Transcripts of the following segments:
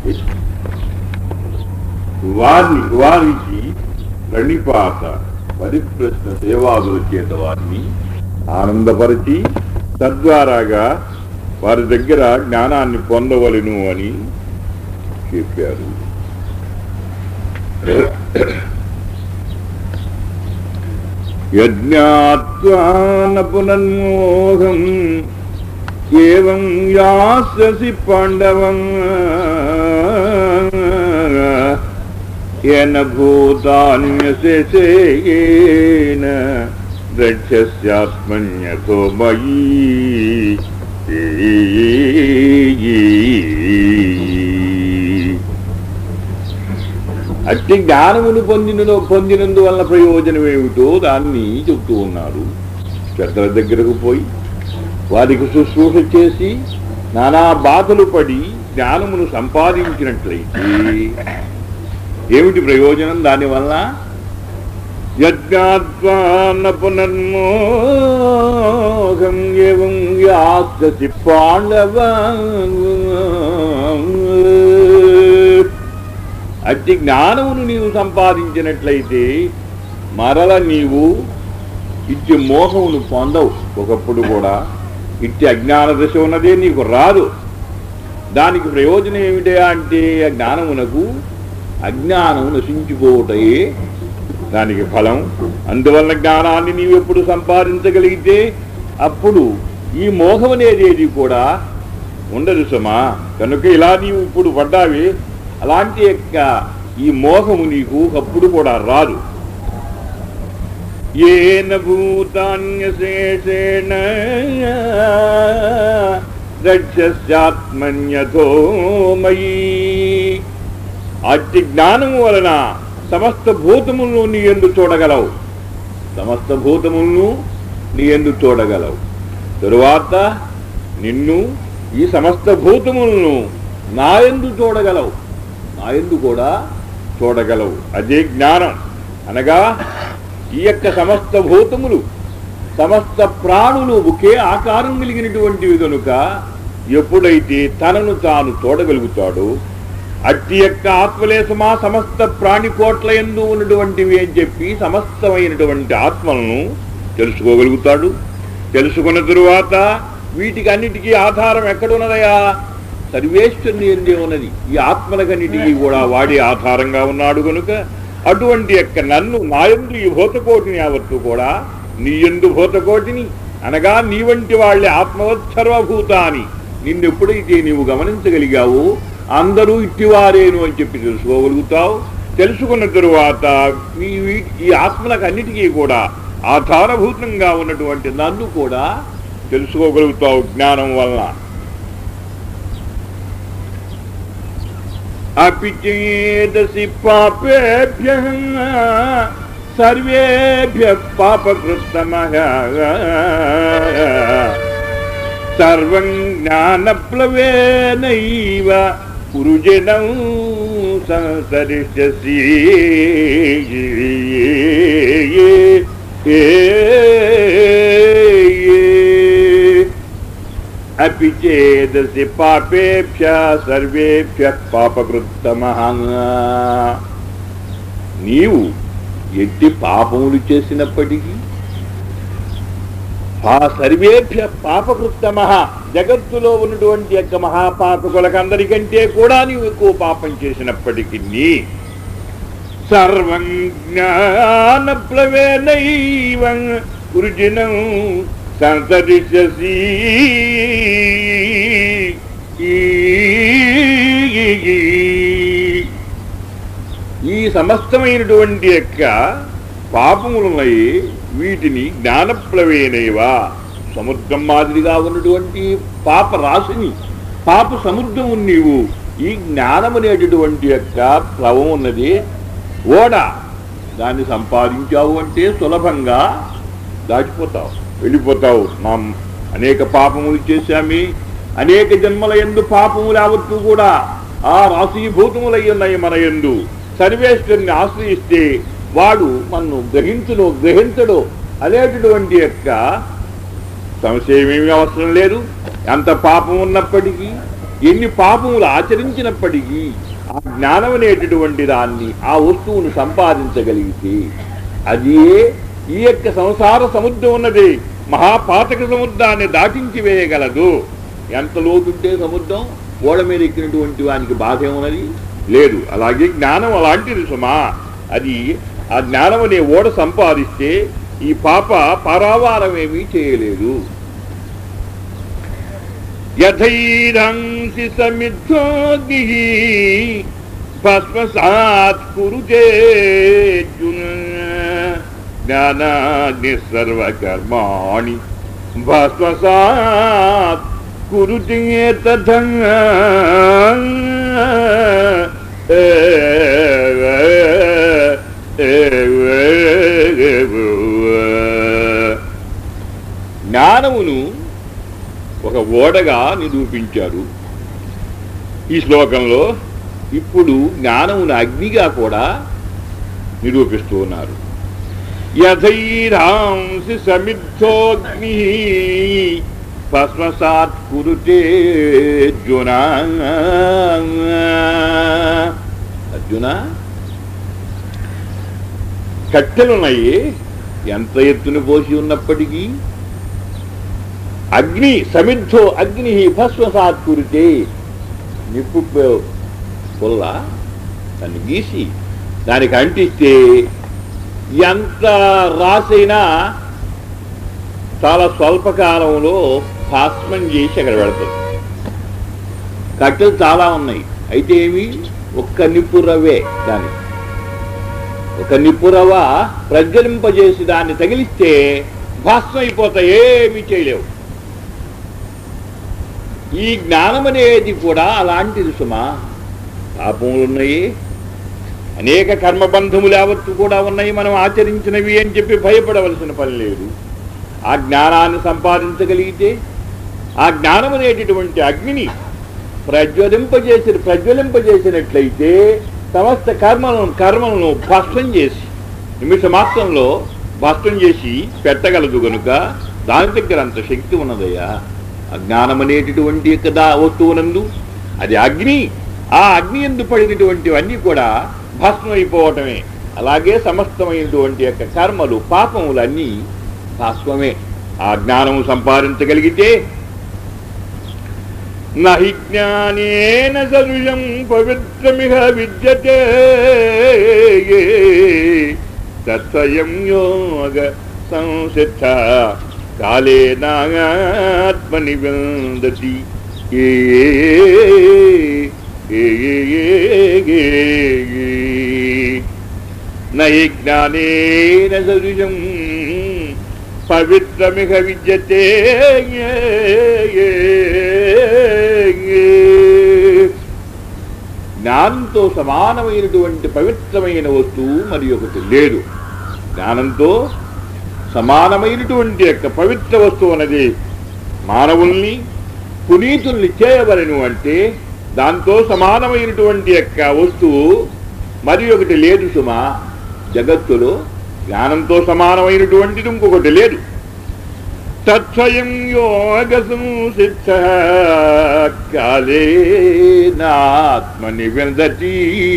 వారిని వారికి ప్రణిపాత పరిప్రశ్న సేవాదుల చేత వారిని ఆనందపరిచి తద్వారాగా వారి దగ్గర జ్ఞానాన్ని పొందవలను అని చెప్పారు యజ్ఞాత్వాన పునర్మోహం ఏం యాస్యసి పాండవం ఏన భూతాన్యశేషేన రక్షస్యాత్మన్యథో మయీ అట్టి జ్ఞానమును పొందిన పొందినందువల్ల ప్రయోజనం ఏమిటో దాన్ని చెబుతూ ఉన్నారు పెద్దల దగ్గరకు పోయి వారికి శుశ్రూష చేసి నానా బాధలు పడి జ్ఞానమును సంపాదించినట్లయితే ఏమిటి ప్రయోజనం దానివల్ల యజ్ఞాత్వాన పునర్మోహం ఏం యాస్తి పాండవ అట్టి జ్ఞానమును నీవు సంపాదించినట్లయితే మరల నీవు ఇట్టి మోహమును పొందవు ఒకప్పుడు కూడా ఇట్టి అజ్ఞాన దశ ఉన్నదే నీకు రాదు దానికి ప్రయోజనం ఏమిటా అంటే ఆ జ్ఞానమునకు అజ్ఞానము నశించిపోవటయే దానికి ఫలం అందువల్ల జ్ఞానాన్ని నీవు ఎప్పుడు సంపాదించగలిగితే అప్పుడు ఈ మోహం అనేది కూడా ఉండదు సుమా కనుక ఇలా నీవు ఇప్పుడు పడ్డావి అలాంటి యొక్క ఈ మోహము నీకు అప్పుడు కూడా రాదు ఏన భూతాన్యశేషేణ రక్షస్యాత్మన్యథో మయీ అట్టి జ్ఞానము వలన సమస్త భూతములను నీ ఎందు చూడగలవు సమస్త భూతములను నీ ఎందు చూడగలవు తరువాత నిన్ను ఈ సమస్త భూతములను నా ఎందు చూడగలవు నా ఎందు కూడా చూడగలవు అదే జ్ఞానం అనగా ఈ యొక్క సమస్త భూతములు సమస్త ప్రాణులు ఒకే ఆకారం కలిగినటువంటివి కనుక ఎప్పుడైతే తనను తాను చూడగలుగుతాడో అట్టి యొక్క ఆత్మలేసమా సమస్త ప్రాణికోట్ల ఎందు ఉన్నటువంటివి అని చెప్పి సమస్తమైనటువంటి ఆత్మలను తెలుసుకోగలుగుతాడు తెలుసుకున్న తరువాత వీటికి అన్నిటికీ ఆధారం ఎక్కడున్నదయా సర్వేశ్వరుని ఎందే ఉన్నది ఈ ఆత్మలకన్నిటికీ కూడా వాడి ఆధారంగా ఉన్నాడు కనుక అటువంటి యొక్క నన్ను నాయందు ఈ భూతకోటిని యావత్తు కూడా నీ ఎందు భూతకోటిని అనగా నీ వంటి వాళ్ళ ఆత్మవత్ సర్వభూతాని నిన్నెప్పుడైతే నీవు గమనించగలిగావో అందరూ ఇట్టివారేను అని చెప్పి తెలుసుకోగలుగుతావు తెలుసుకున్న తరువాత ఈ వీ- ఈ ఆత్మలకు అన్నిటికీ కూడా ఆధారభూతంగా ఉన్నటువంటి నన్ను కూడా తెలుసుకోగలుగుతావు జ్ఞానం వలన अपि चेदसि पापेभ्यः सर्वेभ्यः पापकृत्तमः सर्वं ज्ञानप्लवेनैव पुरुजनं संसरिष्यसि अपि चेदसि पापेभ्यः సర్వేభ్యः పాపకృత్తమః నీవు ఎట్టి పాపములు చేసినప్పటికీ ఆ సర్వేభ్య పాపకృత్తమ జగత్తులో ఉన్నటువంటి యొక్క మహాపాపకులకందరికంటే కూడా నీవు ఎక్కువ పాపం చేసినప్పటికీ నీ సర్వం జ్ఞాన ప్లవేనైవ వృజినం సంతరిష్యసి ఈ సమస్తమైనటువంటి యొక్క పాపములున్నాయి వీటిని జ్ఞానప్లవేనైవా సముద్రం మాదిరిగా ఉన్నటువంటి పాప రాశిని పాప సముద్రము నీవు ఈ జ్ఞానం అనేటటువంటి యొక్క ప్లవం ఉన్నది ఓడ దాన్ని సంపాదించావు అంటే సులభంగా దాటిపోతావు వెళ్ళిపోతావు మనం అనేక పాపములు చేశామి అనేక జన్మల ఎందు పాపములు యావత్తు కూడా ఆ రాశీభూతములై ఉన్నాయి మన ఎందు సర్వేశ్వరుని ఆశ్రయిస్తే వాడు మనను గ్రహించును గ్రహించడు అనేటటువంటి యొక్క సంశయం ఏమీ అవసరం లేదు ఎంత పాపం ఉన్నప్పటికీ ఎన్ని పాపములు ఆచరించినప్పటికీ ఆ జ్ఞానం అనేటటువంటి దాన్ని ఆ వస్తువును సంపాదించగలిగితే అది ఈ యొక్క సంసార సముద్రం ఉన్నది మహాపాతక సముద్రాన్ని దాటించి వేయగలదు ఎంత లోతుంటే సముద్రం ఓడ మీద ఎక్కినటువంటి వానికి బాధ ఏమున్నది లేదు అలాగే జ్ఞానం అలాంటిది సుమా అది ఆ జ్ఞానం అనే ఓడ సంపాదిస్తే ఈ పాప పరావారం ఏమీ చేయలేదు యథైరంసి సమిద్ధోగ్ని భస్మసాత్ కురుజేర్జున జ్ఞానాగ్ని సర్వకర్మాణి భస్మసాత్ కురుతే తథా జ్ఞానమును ఒక ఓడగా నిరూపించారు ఈ శ్లోకంలో ఇప్పుడు జ్ఞానమును అగ్నిగా కూడా నిరూపిస్తూ ఉన్నారు యథైరాంసి సమిద్ధోగ్ని భస్మసాత్ కురుతే అర్జున అర్జున కట్టెలున్నాయి ఎంత ఎత్తున పోసి ఉన్నప్పటికీ అగ్ని సమిద్ధో అగ్ని భస్మసాత్ కురితే నిప్పు ప- పుల్ల దాన్ని గీసి దానికి అంటిస్తే ఎంత రాసైనా చాలా స్వల్పకాలంలో భస్మం చేసి అక్కడ పెడతారు కట్టెలు చాలా ఉన్నాయి అయితే ఏమి ఒక్క నిప్పు రవ్వే దానికి ఒక నిప్పు రవ్వ ప్రజ్వలింపజేసి దాన్ని తగిలిస్తే భస్మం అయిపోతాయి ఏమీ చేయలేవు ఈ జ్ఞానం అనేది కూడా అలాంటిది సుమా పాపములు ఉన్నాయి అనేక కర్మబంధములు యావత్తు కూడా ఉన్నాయి మనం ఆచరించినవి అని చెప్పి భయపడవలసిన పని లేదు ఆ జ్ఞానాన్ని సంపాదించగలిగితే ఆ జ్ఞానం అనేటటువంటి అగ్నిని ప్రజ్వలింపజేసి ప్రజ్వలింపజేసినట్లయితే సమస్త కర్మలను కర్మలను భస్మం చేసి నిమిష మాత్రంలో భస్మం చేసి పెట్టగలదు గనుక దాని దగ్గర అంత శక్తి ఉన్నదయ్యా అజ్ఞానం అనేటటువంటి యొక్క దా వస్తువునందు అది అగ్ని ఆ అగ్ని ఎందు పడినటువంటివన్నీ కూడా భస్మం అయిపోవటమే అలాగే సమస్తమైనటువంటి యొక్క కర్మలు పాపములు అన్నీ భస్మమే ఆ జ్ఞానము సంపాదించగలిగితే నహి జ్ఞానేన సదృశం పవిత్రమిహ విద్యతే తత్స్వయం యోగ సంసిద్ధ కాళేనాత్మని విందతి ఏ నహి జ్ఞానేన సదృశం పవిత్రమిహ విద్యతే జ్ఞానంతో సమానమైనటువంటి పవిత్రమైన వస్తువు మరి ఒకటి లేదు జ్ఞానంతో సమానమైనటువంటి యొక్క పవిత్ర వస్తువు అనేది మానవుల్ని పునీతుల్ని చేయవలను అంటే దాంతో సమానమైనటువంటి యొక్క వస్తువు మరి ఒకటి లేదు సుమా జగత్తులో జ్ఞానంతో సమానమైనటువంటిది ఇంకొకటి లేదు తత్స్వయం యోగ సంసిద్ధ కాళేనాత్మని విందతి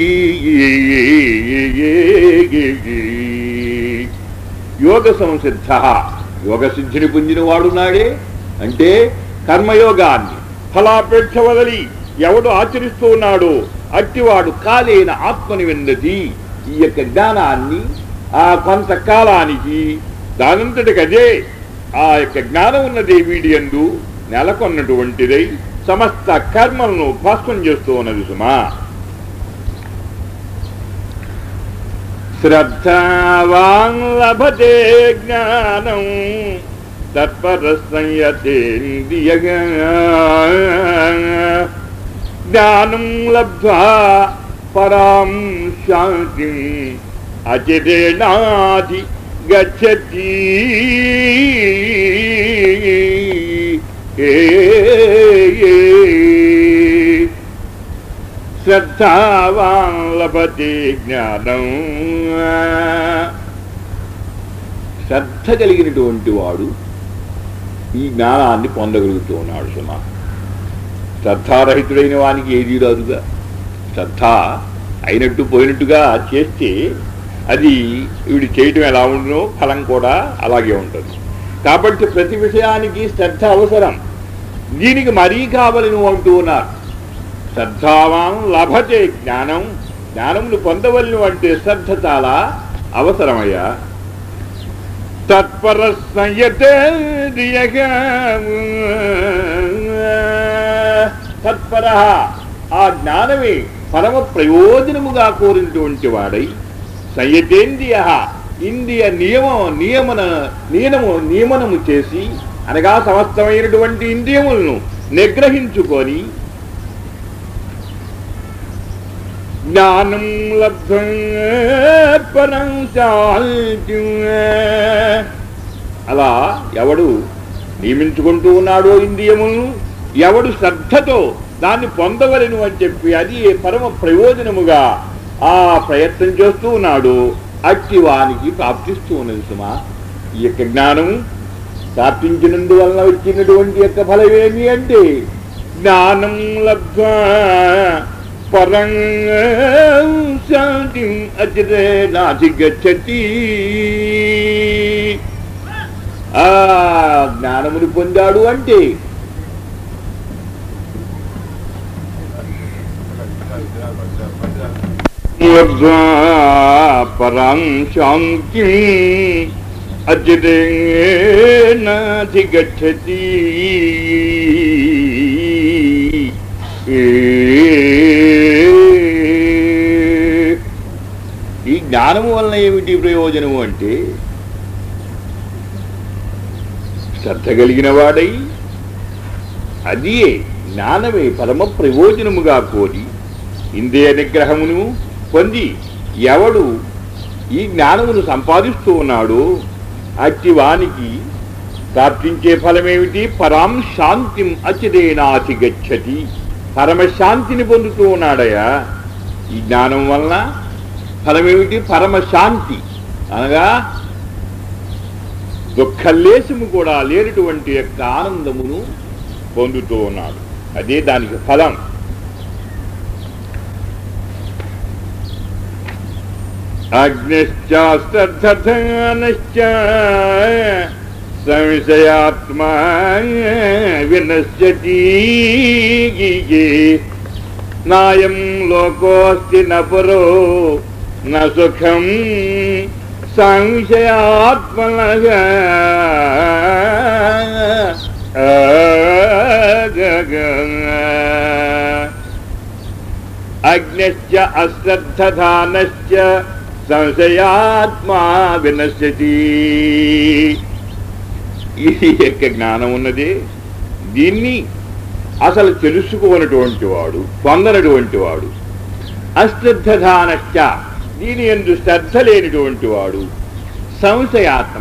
యోగ సంసిద్ధ యోగ సిద్ధిని పొందిన వాడున్నాడే అంటే కర్మయోగాన్ని ఫలాపేక్ష వదలి ఎవడు ఆచరిస్తూ ఉన్నాడో అట్టివాడు కాలేన ఆత్మని విందతి ఈ యొక్క జ్ఞానాన్ని ఆ కొంతకాలానికి దానంతటికి అదే ఆ యొక్క జ్ఞానం ఉన్నది వీడి ఎందు నెలకొన్నటువంటిదై సమస్త కర్మలను భస్మం చేస్తూ ఉన్నది సుమా శ్రద్ధావాన్ లభతే జ్ఞానం తత్పరసంయతేంద్రియగా జ్ఞానం లబ్ధ్వా పరాం శాంతిం అచిరేణాది గచ్చతి ఏ ఏ శ్రద్ధావాన్ లభతే జ్ఞానం శ్రద్ధ కలిగినటువంటి వాడు ఈ జ్ఞానాన్ని పొందగలుగుతూ ఉన్నాడు సుమా శ్రద్ధారహితుడైన వానికి ఏది రాదుగా శ్రద్ధ అయినట్టు పోయినట్టుగా చేస్తే అది వీడు చేయటం ఎలా ఉండునో ఫలం కూడా అలాగే ఉంటుంది కాబట్టి ప్రతి విషయానికి శ్రద్ధ అవసరం దీనికి మరీ కావలను అంటూ ఉన్నారు శ్రద్ధావాన్ లభతే జ్ఞానం జ్ఞానమును పొందవలను అంటే శ్రద్ధ చాలా అవసరమయ్యా తత్పర తత్పర ఆ జ్ఞానమే పరమ ప్రయోజనముగా కోరినటువంటి వాడై సంయతేంద్రియ ఇంద్రియ నియమం నియమన నియమము నియమనము చేసి అనగా సమస్తమైనటువంటి ఇంద్రియములను నిగ్రహించుకొని జ్ఞానం లబ్ధం పరం శాంతి అలా ఎవడు నియమించుకుంటూ ఉన్నాడో ఇంద్రియములను ఎవడు శ్రద్ధతో దాన్ని పొందవలను అని చెప్పి అది పరమ ప్రయోజనముగా ఆ ప్రయత్నం చేస్తూ ఉన్నాడు అట్టి వానికి ప్రాప్తిస్తూ ఉన్నది సుమా ఈ యొక్క జ్ఞానం ప్రాప్తించినందువలన వచ్చినటువంటి యొక్క ఫలమేమి అంటే జ్ఞానం లబ్ధ పరం శాంతి అచిరే నాధిగచ్చతి ఆ జ్ఞానమును పొందాడు అంటే లబ్ధ్వా పరాం శాంతి అచిరేనాధిగచ్చతి ఈ జ్ఞానము వలన ఏమిటి ప్రయోజనము అంటే శ్రద్ధ కలిగిన వాడై అది జ్ఞానమే పరమ ప్రయోజనముగా కోరి ఇంద్రియ నిగ్రహమును పొంది ఎవడు ఈ జ్ఞానమును సంపాదిస్తూ ఉన్నాడో అట్టి వానికి ప్రాప్తించే ఫలమేమిటి పరాం శాంతిం అచిరేనాతి గచ్చతి పరమశాంతిని పొందుతూ ఉన్నాడయా ఈ జ్ఞానం వలన ఫలమేమిటి పరమశాంతి అనగా దుఃఖలేశము కూడా లేనటువంటి యొక్క ఆనందమును పొందుతూ ఉన్నాడు అదే దానికి ఫలం అగ్నిశ్చాస్తర్థానశ్చ సంశయాత్మా వినశ్యతి నాయం లోకోస్తి నపురో న సుఖం సంశయాత్మనగా అగ్నిశ్చ అశ్రద్ధధానశ్చ సంశయాత్మా వినశ్యతి ఈ యొక్క జ్ఞానం ఉన్నది దీన్ని అసలు తెలుసుకోనటువంటి వాడు పొందనటువంటి వాడు అశ్రద్ధధానశ్చ దీని ఎందు శ్రద్ధ లేనిటువంటి వాడు సంశయాత్మ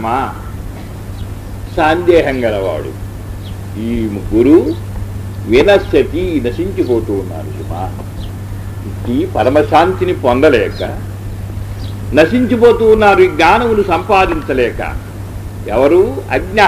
సందేహం గలవాడు ఈ ముగ్గురు వినశ్యతి నశించిపోతూ ఉన్నారు సుమా ఈ పరమశాంతిని పొందలేక నశించిపోతూ ఉన్నారు ఈ జ్ఞానమును సంపాదించలేక ఎవరు అజ్ఞ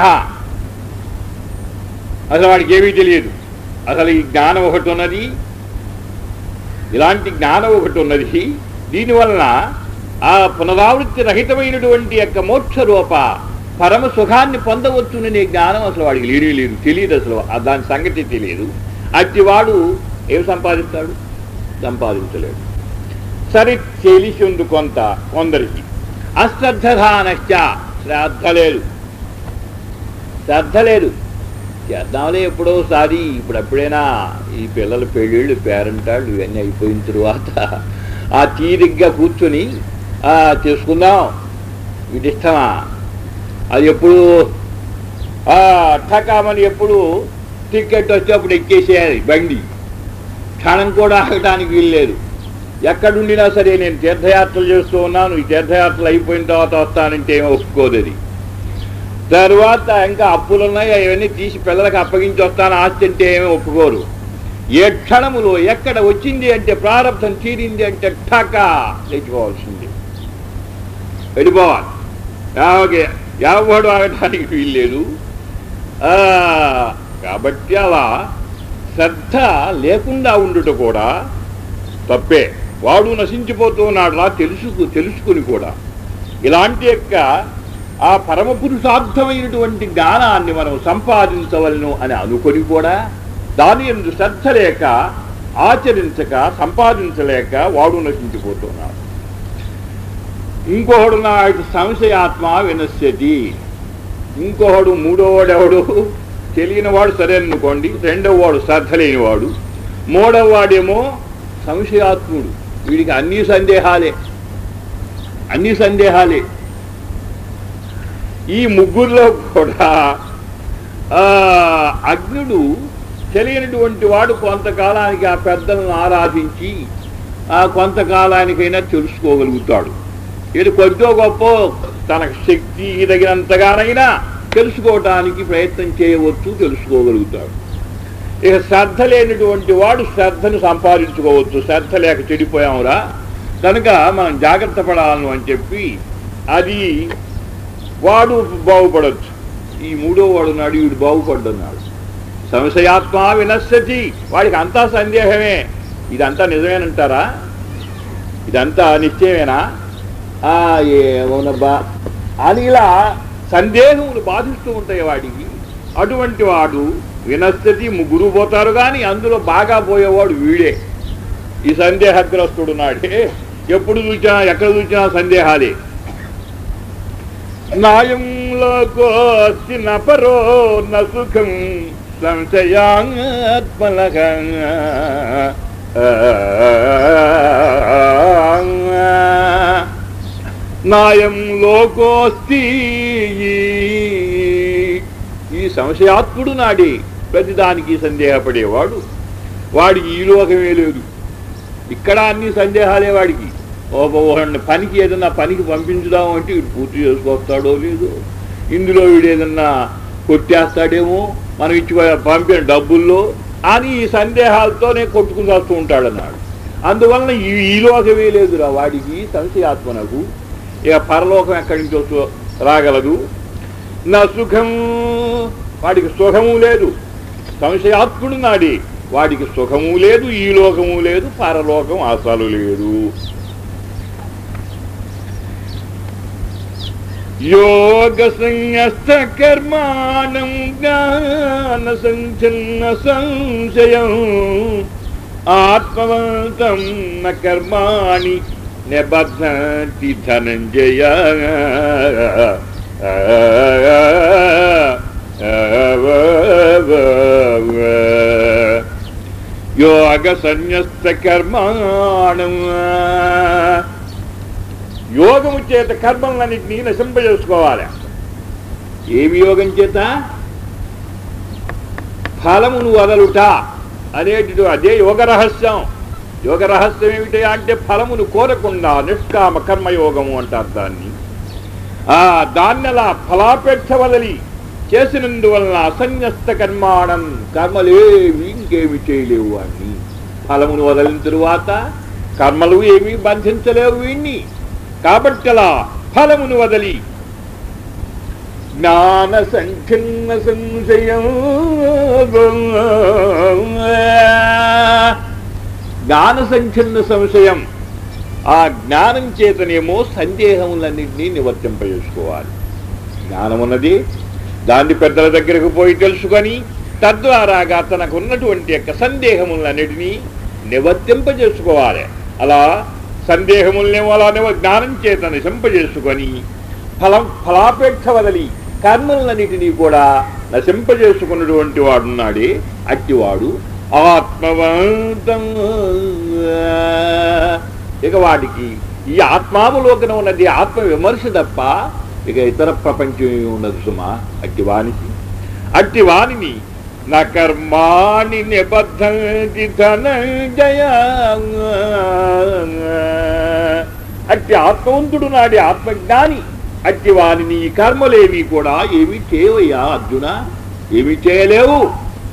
అసలు వాడికి ఏమీ తెలియదు అసలు ఈ జ్ఞానం ఒకటి ఉన్నది ఇలాంటి జ్ఞానం ఒకటి ఉన్నది దీనివలన ఆ పునరావృత్తి రహితమైనటువంటి యొక్క మోక్ష రూప పరమ సుఖాన్ని పొందవచ్చుననే జ్ఞానం అసలు వాడికి లేనే లేదు తెలియదు అసలు ఆ దాని సంగతి తెలియదు అట్టి వాడు ఏం సంపాదిస్తాడు సంపాదించలేడు సరే తెలిసి ఉంది కొంత కొందరికి అశ్రద్ధధానశ్చ శ్రద్ధ లేదు శ్రద్ధ లేదు చేద్దాంలే ఎప్పుడోసారి ఇప్పుడు ఎప్పుడైనా ఈ పిల్లల పెళ్ళిళ్ళు పేరెంటాళ్ళు ఇవన్నీ అయిపోయిన తరువాత ఆ తీరిగ్గా కూర్చొని ఆ, చేసుకుందాం ఇది ఇష్టమా అది ఎప్పుడు ఆ, ఠకామని ఎప్పుడు టికెట్ వచ్చి అప్పుడు ఎక్కేసేయాలి బండి క్షణం కూడా ఆగటానికి వీల్లేదు ఎక్కడుండినా సరే నేను తీర్థయాత్రలు చేస్తూ ఉన్నాను ఈ తీర్థయాత్రలు అయిపోయిన తర్వాత వస్తానంటే ఏమో ఒప్పుకోదు అది తర్వాత ఇంకా అప్పులు ఉన్నాయి అవన్నీ తీసి పిల్లలకు అప్పగించి వస్తాను ఆస్తి అంటే ఏమీ ఒప్పుకోరు ఏ క్షణములో ఎక్కడ వచ్చింది అంటే ప్రారంభం తీరింది అంటే ఠకా లేచిపోవాల్సింది వెళ్ళిపోవాలి ఓకే ఎవడు ఆగటానికి వీల్లేదు ఆ, కాబట్టి అలా శ్రద్ధ లేకుండా ఉండుట కూడా తప్పే వాడు నశించిపోతున్నాడులా తెలుసుకు తెలుసుకుని కూడా ఇలాంటి యొక్క ఆ పరమ పురుషార్థమైనటువంటి జ్ఞానాన్ని మనం సంపాదించవలను అని అనుకొని కూడా దాని ఎందు శ్రద్ధ లేక ఆచరించక సంపాదించలేక వాడు నశించిపోతున్నాడు ఇంకొకడు నాడు సంశయాత్మ వినశ్యతి ఇంకొకడు మూడోవాడెవడు తెలియని వాడు సరే అనుకోండి రెండవ వాడు శ్రద్ధ లేనివాడు మూడవ వాడేమో సంశయాత్ముడు వీడికి అన్ని సందేహాలే అన్ని సందేహాలే ఈ ముగ్గురులో కూడా ఆ, అగ్నుడు తెలియనటువంటి వాడు కొంతకాలానికి ఆ పెద్దలను ఆరాధించి ఆ కొంతకాలానికైనా తెలుసుకోగలుగుతాడు ఇది కొద్దో గొప్ప తన శక్తి తగినంతగానైనా తెలుసుకోవటానికి ప్రయత్నం చేయవచ్చు తెలుసుకోగలుగుతాడు ఇక శ్రద్ధ లేనటువంటి వాడు శ్రద్ధను సంపాదించుకోవచ్చు శ్రద్ధ లేక చెడిపోయామురా కనుక మనం జాగ్రత్త పడాలను అని చెప్పి అది వాడు బాగుపడవచ్చు ఈ మూడో వాడు నాడు వీడు బాగుపడ్డన్నాడు సంశయాత్మ వినశ్యతి వాడికి అంతా సందేహమే ఇదంతా నిజమేనంటారా ఇదంతా నిశ్చయమేనా ఆ ఏమోనబ్బా అని ఇలా సందేహములు బాధిస్తూ ఉంటాయి వాడికి అటువంటి వాడు వినస్థితి ముగ్గురు పోతారు కానీ అందులో బాగా పోయేవాడు వీడే ఈ సందేహగ్రస్తుడు నాడే ఎప్పుడు చూసినా ఎక్కడ చూసినా సందేహాలే నాయంలోకోస్తి నపరో నసుఖం సంశయాత్మలక నాయం లోకోస్తి ఈ సంశయాత్ముడు నాడి ప్రతిదానికి సందేహపడేవాడు వాడికి ఈ లోకమే లేదు ఇక్కడ అన్ని సందేహాలే వాడికి ఓ ఒకడిని పనికి ఏదన్నా పనికి పంపించుదాం అంటే వీడు పూర్తి చేసుకొస్తాడో లేదో ఇందులో వీడు ఏదన్నా కొట్టేస్తాడేమో మనం ఇచ్చి పంపిన డబ్బుల్లో అని ఈ సందేహాలతోనే కొట్టుకుని వస్తూ ఉంటాడన్నాడు అందువలన ఈ ఈ లోకమే లేదురా వాడికి సంశయాత్మనకు ఇక పరలోకం ఎక్కడి నుంచి వస్తూ రాగలదు నా సుఖం వాడికి సుఖము లేదు సంశయాత్ముడు నాడి వాడికి సుఖము లేదు ఈ లోకము లేదు పరలోకం అసలు లేదు యోగ సంయస్త కర్మాణం జ్ఞాన సంచన్న సంశయం ఆత్మవంతం న కర్మాణి నిబద్ధతి ధనంజయ యోగ సన్యస్త కర్మాణం యోగము చేత కర్మలన్నింటినీ నశింపజేసుకోవాలి ఏమి యోగం చేత ఫలమును వదలుట అనేటి అదే యోగ రహస్యం యోగ రహస్యం ఏమిటి అంటే ఫలమును కోరకుండా నిష్కామ కర్మయోగము అంటారు దాన్ని ఆ దాన్ని అలా ఫలాపేక్ష వదలి చేసినందువలన అసన్యస్త కర్మాణం కర్మలేవి ఇంకేమి చేయలేవు వాడిని ఫలమును వదలిన తరువాత కర్మలు ఏమీ బంధించలేవు వీణ్ణి కాబట్టి అలా ఫలమును వదలి జ్ఞాన సంఖిన్న సంశయం జ్ఞాన సంఖిన్న సంశయం ఆ జ్ఞానం చేతనేమో సందేహములన్నింటినీ నివర్తింపజేసుకోవాలి జ్ఞానం ఉన్నది దాన్ని పెద్దల దగ్గరకు పోయి తెలుసుకొని తద్వారాగా తనకు ఉన్నటువంటి యొక్క సందేహములన్నిటినీ నివర్తింపజేసుకోవాలి అలా సందేహములనేమో అలా నివ- జ్ఞానం చేత నశింపజేసుకొని ఫలం ఫలాపేక్ష వదలి కర్మలన్నిటినీ కూడా నశింపజేసుకున్నటువంటి వాడున్నాడే అట్టివాడు ఆత్మవంతం ఇక వాడికి ఈ ఆత్మావలోకనం ఉన్నది ఆత్మ విమర్శ తప్ప ఇక ఇతర ప్రపంచం ఏమీ ఉండదు సుమా అట్టి వానికి అట్టి వాణిని నా కర్మాణి నిబద్ధంతి ధనంజయ అట్టి ఆత్మవంతుడు నాడి ఆత్మజ్ఞాని అట్టి వానిని ఈ కర్మలేవి కూడా ఏమీ చేయవయ్యా అర్జున ఏమీ చేయలేవు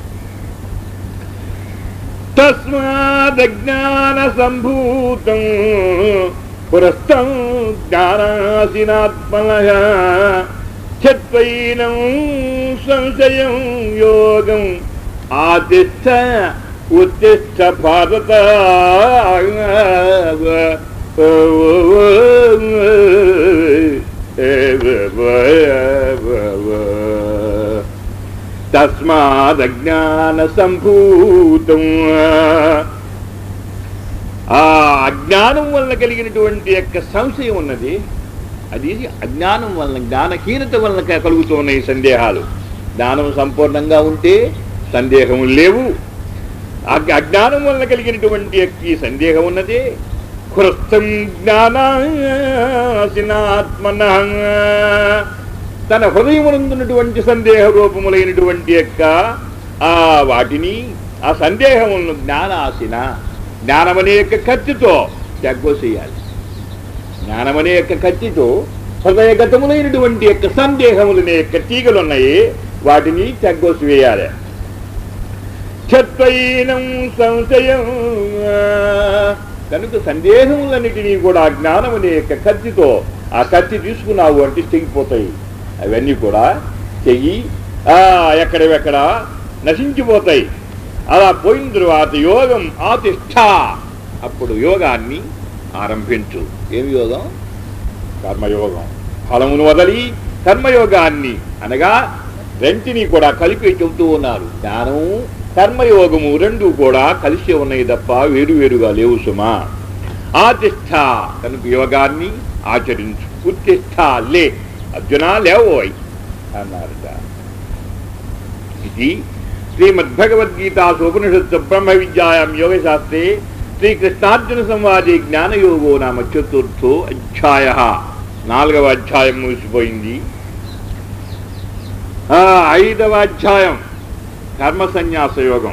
తస్మాదజ్ఞాన సంభూతం పురస్తం జ్ఞానాసినాత్మన చత్వైనం సంశయం యోగం ఆతిష్ట ఉత్తిష్ట భారత తస్మాదజ్ఞాన సంభూతం ఆ అజ్ఞానం వల్ల కలిగినటువంటి యొక్క సంశయం ఉన్నది అది అజ్ఞానం వలన జ్ఞానహీనత వలన క- కలుగుతున్న ఈ సందేహాలు జ్ఞానం సంపూర్ణంగా ఉంటే సందేహం లేవు అగ్- అజ్ఞానం వలన కలిగినటువంటి యొక్క ఈ సందేహం ఉన్నది కృత్తం జ్ఞానాత్మన తన హృదయమునందున్నటువంటి సందేహ రూపములైనటువంటి యొక్క ఆ వాటిని ఆ సందేహములను జ్ఞానాసిన జ్ఞానమనే యొక్క కత్తితో తగ్గోసేయాలి జ్ఞానమనే యొక్క కత్తితో హృదయగతములైనటువంటి యొక్క సందేహములనే యొక్క తీగలు ఉన్నాయి వాటిని తగ్గోసి వేయాలి క్షత్వైనం సంశయం కనుక సందేహములన్నిటినీ కూడా ఆ జ్ఞానమనే యొక్క కత్తితో ఆ కత్తి తీసుకున్నావు అంటే తెగిపోతాయి అవన్నీ కూడా చెయ్యి ఆ ఎక్కడెక్కడ నశించిపోతాయి అలా పోయిన తరువాత యోగం ఆతిష్ట అప్పుడు యోగాన్ని ఆరంభించు ఏమి యోగం కర్మయోగం ఫలమును వదలి కర్మయోగాన్ని అనగా రెంటిని కూడా కలిపి చెబుతూ ఉన్నారు జ్ఞానము కర్మయోగము రెండు కూడా కలిసి ఉన్నాయి తప్ప వేరువేరుగా లేవు సుమా ఆతిష్ట కనుక యోగాన్ని ఆచరించు ఉత్తిష్ట లే అర్జున లేవోయ్ అన్నారట ఇది శ్రీమద్భగవద్గీతాసు ఉపనిషత్తు బ్రహ్మ విద్యాయాం యోగశాస్త్రే శ్రీకృష్ణార్జున సంవాదే జ్ఞానయోగో నామ చతుర్థో అధ్యాయ నాలుగవ అధ్యాయం ముగిసిపోయింది ఆ ఐదవ అధ్యాయం కర్మ సన్యాస యోగం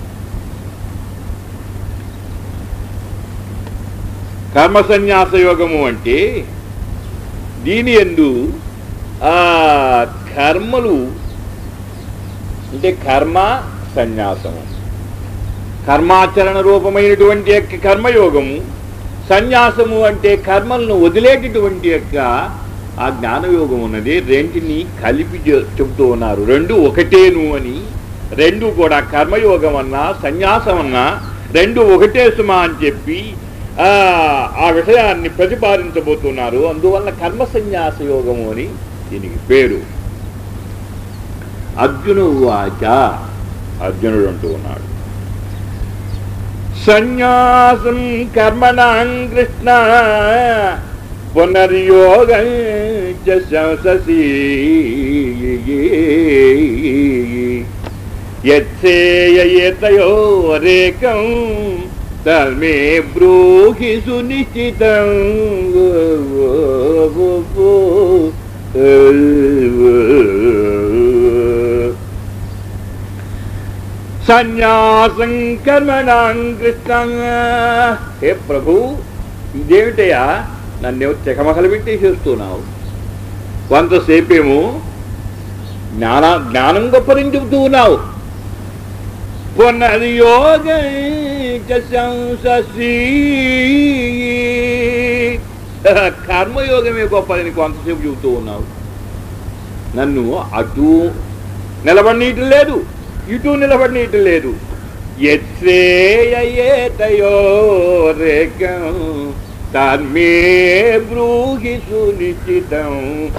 కర్మ సన్యాస యోగము అంటే దీని ఎందు ఆ కర్మలు అంటే కర్మ సన్యాసము కర్మాచరణ రూపమైనటువంటి యొక్క కర్మయోగము సన్యాసము అంటే కర్మలను వదిలేటటువంటి యొక్క ఆ జ్ఞానయోగం ఉన్నది రెంటిని కలిపి చె- చెబుతూ ఉన్నారు రెండు ఒకటేను అని రెండు కూడా కర్మయోగం అన్నా సన్యాసం అన్నా రెండు ఒకటే సుమా అని చెప్పి ఆ ఆ విషయాన్ని ప్రతిపాదించబోతున్నారు అందువల్ల కర్మ సన్యాస యోగము అని దీనికి పేరు అర్జును వాచ అర్జునుడు అంటూ ఉన్నాడు సన్యాసం కర్మణాం కృష్ణ పునర్యోగం చ శంససి యత్సేయతయోరేకం తల్మే బ్రూహి సునిశ్చితం సన్యాసం కర్మణాం కృష్ణ హే ప్రభు ఇదేమిటయ్యా నన్ను తెకమకలు పెట్టి చేస్తున్నావు కొంతసేపేమో జ్ఞాన జ్ఞానం గొప్పదని చెబుతూ ఉన్నావు పునర్యోగ కర్మయోగమే గొప్పదని కొంతసేపు చెబుతూ ఉన్నావు నన్ను అటు నిలబడినీయటం లేదు ఇటు నిలబడినీయటం లేదు ఎత్రేయతయో రేకం తన్మే బ్రూహి సునిశ్చితం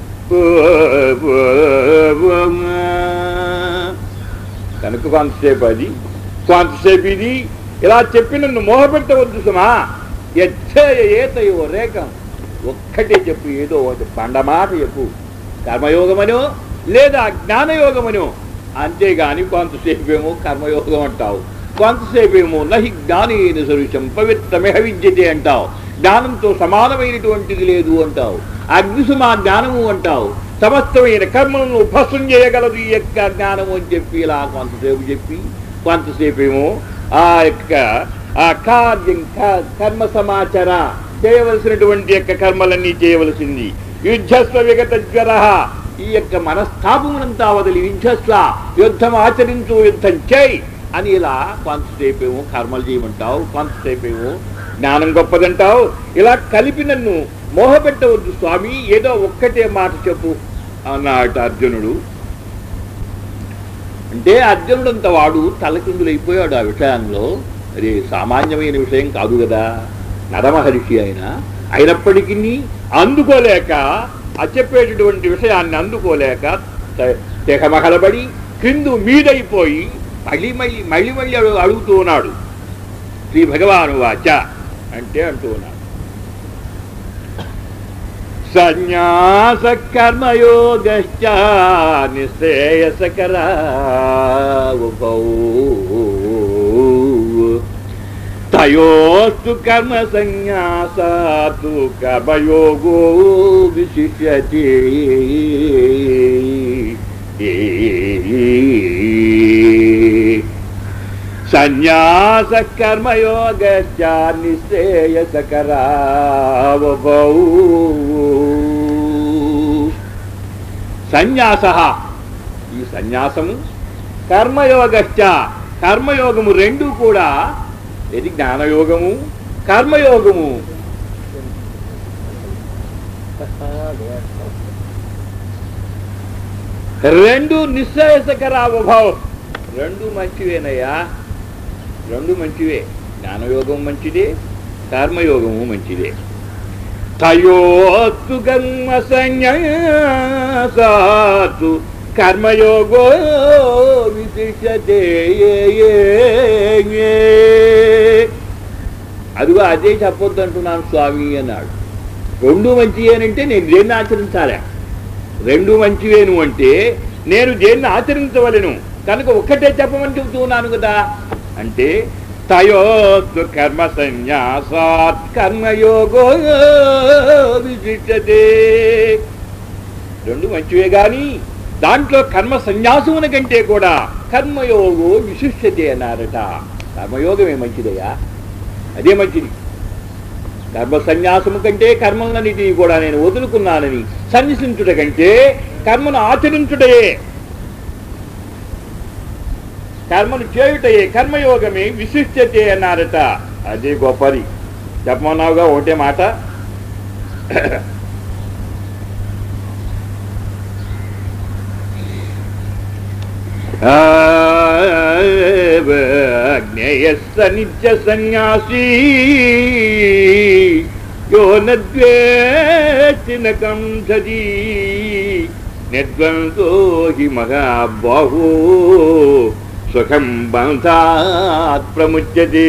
కనుక కొంతసేపు అది కొంతసేపు ఇది ఇలా చెప్పి నన్ను మోహపెట్టవద్దు సుమా ఎచ్చేయతయో రేఖం ఒక్కటే చెప్పు ఏదో ఒకటి పండమాట చెప్పు కర్మయోగమనో లేదా జ్ఞానయోగమనో అంతేగాని కొంతసేపు ఏమో కర్మయోగం అంటావు కొంతసేపు ఏమో నహి జ్ఞానేన సరుషం పవిత్రమిహ విద్యతే అంటావు జ్ఞానంతో సమానమైనటువంటిది లేదు అంటావు అగ్నిసుమా జ్ఞానము అంటావు సమస్తమైన కర్మలను భస్వం చేయగలదు ఈ యొక్క జ్ఞానము అని చెప్పి ఇలా కొంతసేపు చెప్పి కొంతసేపు ఏమో ఆ యొక్క ఆ కార్యం క- కర్మ సమాచార చేయవలసినటువంటి యొక్క కర్మలన్నీ చేయవలసింది యుద్ధస్వ విగత జ్వర ఈ యొక్క మనస్తాపమునంతా వదిలి యుద్ధస్వ యుద్ధం ఆచరించు యుద్ధం చేయి అని ఇలా కొంతసేపు ఏమో కర్మలు చేయమంటావు కొంతసేపు ఏమో జ్ఞానం గొప్పదంటావు ఇలా కలిపి నన్ను మోహపెట్టవద్దు స్వామి ఏదో ఒక్కటే మాట చెప్పు అన్నాడు అర్జునుడు అంటే అర్జునుడంత వాడు తలకిందులైపోయాడు ఆ విషయంలో అది సామాన్యమైన విషయం కాదు కదా నరమహర్షి అయినా అయినప్పటికీ అందుకోలేక ఆ చెప్పేటటువంటి విషయాన్ని అందుకోలేక త- తెగమహలబడి క్రిందు మీదైపోయి మళ్ళీ మళ్ళీ మళ్ళీ మళ్ళీ అడుగు- అడుగుతూ ఉన్నాడు శ్రీ భగవాను వాచ అంటే అంటూ ఉన్నాడు సన్యాస కర్మయోగశ్చ నిశ్రేయసకరా ఉభౌ తయోస్తు కర్మ సన్యాసాతు కర్మయోగో విశిష్యతే సన్యాస కర్మయోగశ్చ నిశ్రేయసకరావభౌ సన్యాస ఈ సన్యాసము కర్మయోగశ్చ కర్మయోగము రెండు కూడా ఇది జ్ఞానయోగము కర్మయోగము రెండు నిశ్రేయసకరావభావం రెండు మంచివేనయ్యా రెండు మంచివే జ్ఞానయోగం మంచిదే కర్మయోగము మంచిదే తయోత్తు కర్మ సన్యాసాతు కర్మయోగో విశిష్యతే అదిగో అదే చెప్పొద్దు అంటున్నాను స్వామి అన్నాడు రెండు మంచివేనంటే నేను దేన్ని ఆచరించాలా రెండు మంచివేను అంటే నేను దేన్ని ఆచరించవలను కనుక ఒక్కటే చెప్పమని చెబుతున్నాను కదా అంటే తయోస్తు కర్మ సన్యాసాత్ కర్మయోగో విశిష్టతే రెండు మంచివే గాని దాంట్లో కర్మ సన్యాసమున కంటే కూడా కర్మయోగో విశిష్టతే అన్నారట కర్మయోగమే మంచిదయ్యా అదే మంచిది కర్మ సన్యాసము కంటే కర్మలన్నిటినీ కూడా నేను వదులుకున్నానని సన్యసించుట కంటే కర్మను ఆచరించుటయే కర్మను చేయుటయే కర్మయోగమే విశిష్టతే అన్నారట అదే గొప్పది చెప్పమన్నావుగా ఒకటే మాట జ్ఞేయస్స నిత్య సన్యాసీ యో నద్వేష్టి కంసది నిర్ద్వంతో హి మహాబాహో సుఖం బంధాత్ ప్రముచ్యతే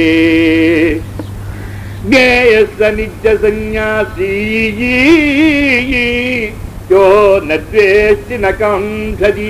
జ్ఞేయస్స నిత్య సన్యాసీ యో నద్వేష్టి కంసది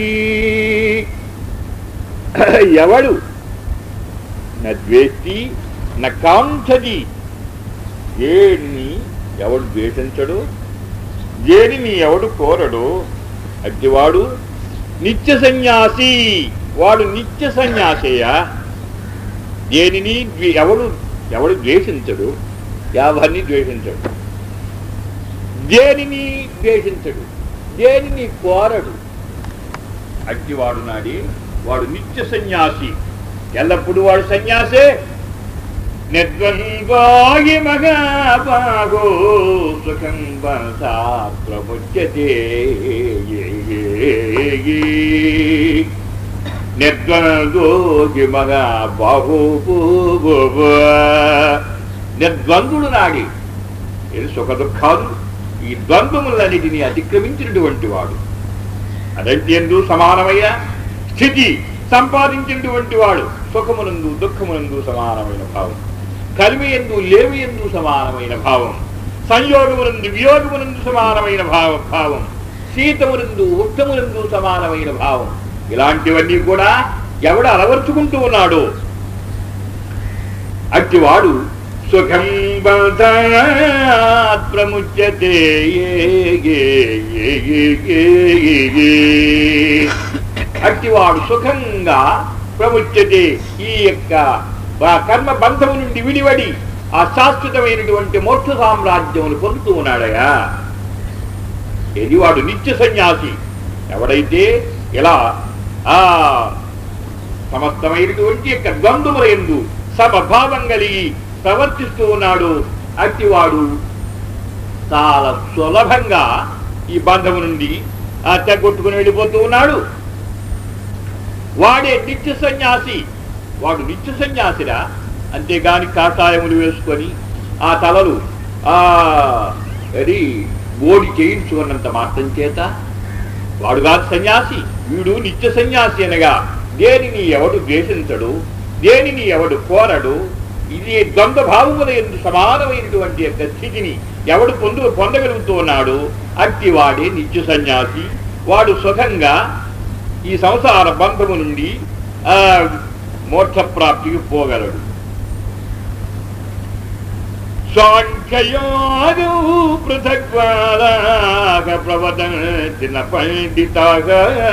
ఎవడు నద్వేష్టి నకాంక్షది దేనిని ఎవడు ద్వేషించడు దేనిని ఎవడు కోరడు అట్టివాడు నిత్య సన్యాసి వాడు నిత్య సన్యాసేయ దేనిని ద్వే- ఎవడు ఎవడు ద్వేషించడు ఎవరిని ద్వేషించడు దేనిని ద్వేషించడు దేనిని కోరడు అట్టివాడు నాడి వాడు నిత్య సన్యాసి ఎల్లప్పుడూ వాడు సన్యాసే నిర్ద్వంద్వాయి మహాభాగో సుఖం బంసా ప్రముచ్యతే నిర్ద్వంద్వోగి మహాబాహు నిర్ద్వందుడు నాడి ఇది సుఖ దుఃఖాలు ఈ ద్వంద్వములన్నిటినీ అతిక్రమించినటువంటి వాడు అదంటి ఎందు సమానమయ్య స్థితి సంపాదించినటువంటి వాడు సుఖమునందు దుఃఖమునందు సమానమైన భావం కలిమి ఎందు లేమి ఎందు సమానమైన భావం సంయోగమునందు వియోగమునందు సమానమైన భావ భావం శీతమునందు ఉత్తమునందు సమానమైన భావం ఇలాంటివన్నీ కూడా ఎవడు అలవర్చుకుంటూ ఉన్నాడు అట్టివాడు సుఖం బంధాత్ ప్రముచ్యతే అట్టివాడు సుఖంగా ప్రముచ్యతే ఈ యొక్క ఆ కర్మ బంధము నుండి విడివడి ఆ శాశ్వతమైనటువంటి మోక్ష సామ్రాజ్యమును పొందుతూ ఉన్నాడయా ఇది వాడు నిత్య సన్యాసి ఎవడైతే ఇలా ఆ సమస్తమైనటువంటి యొక్క ద్వంద్వముల ఎందు సమభావం కలిగి ప్రవర్తిస్తూ ఉన్నాడు అట్టివాడు చాలా సులభంగా ఈ బంధము నుండి ఆ తెగొట్టుకుని వెళ్ళిపోతూ ఉన్నాడు వాడే నిత్య సన్యాసి వాడు నిత్య సన్యాసిరా అంతేగాని కాషాయములు వేసుకొని ఆ తలలు ఆ అది ఓడి చేయించుకున్నంత మాత్రం చేత వాడు కాదు సన్యాసి వీడు నిత్య సన్యాసి అనగా దేనిని ఎవడు ద్వేషించడు దేనిని ఎవడు కోరడు ఇది ద్వంద్వ భావముల ఎందు సమానమైనటువంటి యొక్క స్థితిని ఎవడు పొందు పొందగలుగుతూ ఉన్నాడు అట్టి వాడే నిత్య సన్యాసి వాడు సుఖంగా ఈ సంసార బంధము నుండి ఆ మోక్ష ప్రాప్తికి పోగలడు సాంఖ్యయోగౌ పృథగ్వాదాగ ప్రవదంతిన పండితాగ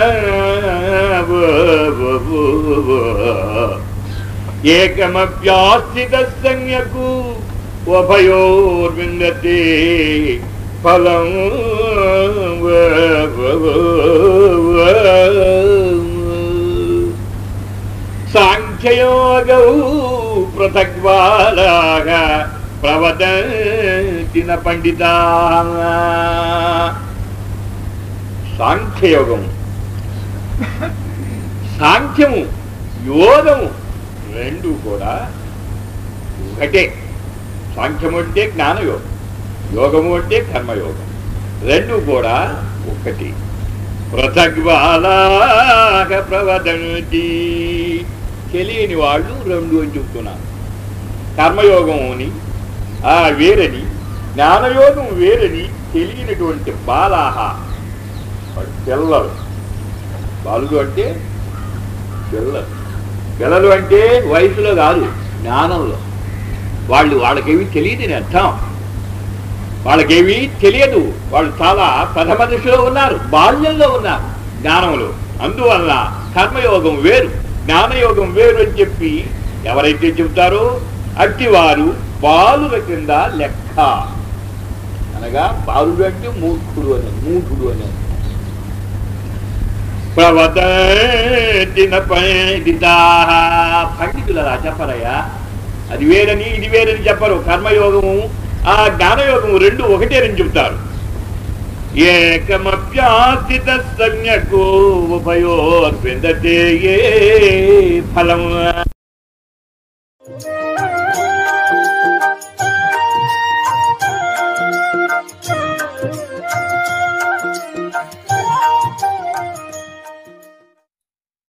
ఏకమప్యాస్థిత సంజ్ఞకు ఉభయోర్విందతే ఫలం సాంఖ్యయోగౌ పృథగ్వాలాగ ప్రవదంతిన పండితా సాంఖ్యయోగము సాంఖ్యము యోగము రెండు కూడా ఒకటే సాంఖ్యము అంటే జ్ఞానయోగం యోగము అంటే కర్మయోగం రెండు కూడా ఒకటి పృథగ్వాలాగ ప్రవదంతి తెలియని వాళ్ళు రెండు అని చెప్తున్నారు కర్మయోగం అని ఆ వేరని జ్ఞానయోగం వేరని తెలియనటువంటి బాలాహ వాడు పిల్లలు బాలుడు అంటే పిల్లలు పిల్లలు అంటే వయసులో కాదు జ్ఞానంలో వాళ్ళు వాళ్ళకేమి తెలియదని అర్థం వాళ్ళకేమీ తెలియదు వాళ్ళు చాలా ప్రథమ దశలో ఉన్నారు బాల్యంలో ఉన్నారు జ్ఞానంలో అందువల్ల కర్మయోగం వేరు జ్ఞానయోగం వేరు అని చెప్పి ఎవరైతే చెబుతారో అట్టివారు బాలుల కింద లెక్క అనగా బాలుడు అంటే మూర్ఖుడు అని మూఢుడు అని ప్రవదిన పండితా పండితులరా చెప్పరయ్యా అది వేరని ఇది వేరని చెప్పరు కర్మయోగము ఆ జ్ఞానయోగము రెండు ఒకటేనని చెబుతారు ఏకమప్యాస్థిత సంజ్ఞకు ఉభయోర్విందతే ఏ ఫలం